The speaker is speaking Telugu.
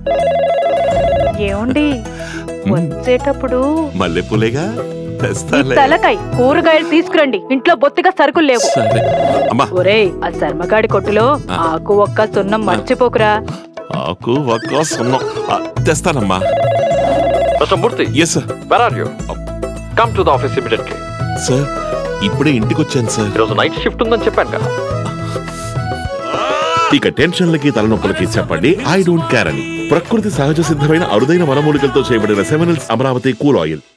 ఏమండి వచ్చేటప్పుడు మల్లెపూలేగా ఈ తెస్తాలే తలకాయ్ కూరగాయలు తీసుకురండి ఇంట్లో బొత్తిగా సరుకులు లేవు సరే అమ్మా ఒరేయ్ ఆ శర్మగాడి కొట్టులో ఆకు ఒక్క సున్నం మర్చిపోకురా ఆకు ఒక్క సున్నం ఆ, తెస్తానమ్మా mister Murthy yes sir where are you come to the office immediately sir ఇప్పుడే ఇంటికి వచ్చాను సార్ ఈరోజు నైట్ షిఫ్ట్ ఉందని చెప్పాను కదా ఇక టెన్షన్లకి తలనొప్పులకి చెప్పండి ఐ డోంట్ కేర్ అని ప్రకృతి సహజ సిద్ధమైన అరుదైన వనమూలికలతో చేయబడిన సెవెనల్స్ అమరావతి కూల్ ఆయిల్